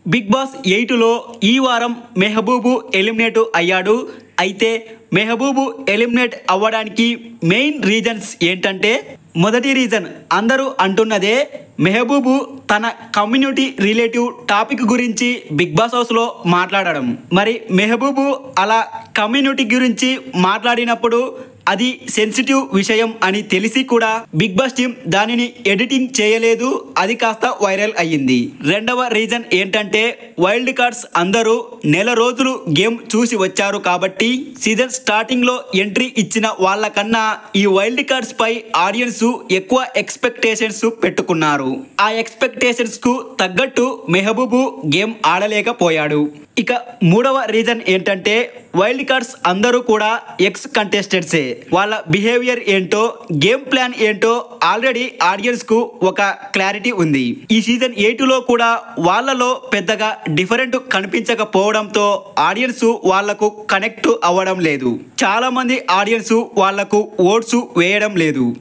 big boss ఎయిట్లో ఈ వారం మెహబూబు ఎలిమినేట్ అయ్యాడు అయితే మెహబూబు ఎలిమినేట్ అవ్వడానికి మెయిన్ రీజన్స్ ఏంటంటే మొదటి రీజన్ అందరూ అంటున్నదే మెహబూబు తన కమ్యూనిటీ రిలేటివ్ టాపిక్ గురించి బిగ్ బాస్ హౌస్లో మాట్లాడడం మరి మెహబూబు అలా కమ్యూనిటీ గురించి మాట్లాడినప్పుడు అది సెన్సిటివ్ విషయం అని తెలిసి కూడా బిగ్ బాస్ టీం దానిని ఎడిటింగ్ చేయలేదు అది కాస్త వైరల్ అయ్యింది రెండవ రీజన్ ఏంటంటే వైల్డ్ కార్డ్స్ అందరూ నెల రోజులు గేమ్ చూసి వచ్చారు కాబట్టి సీజన్ స్టార్టింగ్ లో ఎంట్రీ ఇచ్చిన వాళ్ళకన్నా ఈ వైల్డ్ కార్డ్స్ పై ఆడియన్స్ ఎక్కువ ఎక్స్పెక్టేషన్స్ పెట్టుకున్నారు ఆ ఎక్స్పెక్టేషన్స్ కు తగ్గట్టు మెహబూబు గేమ్ ఆడలేకపోయాడు ఇక మూడవ రీజన్ ఏంటంటే వైల్డ్ కార్డ్స్ అందరూ కూడా ఎక్స్ కంటెస్టెంట్సే వాళ్ళ బిహేవియర్ ఏంటో గేమ్ ప్లాన్ ఏంటో ఆల్రెడీ ఆడియన్స్ కు ఒక క్లారిటీ ఉంది ఈ సీజన్ ఎయిట్ లో కూడా వాళ్ళలో పెద్దగా డిఫరెంట్ కనిపించకపోవడంతో ఆడియన్స్ వాళ్లకు కనెక్ట్ అవ్వడం లేదు చాలా మంది ఆడియన్స్ వాళ్లకు ఓట్స్ వేయడం లేదు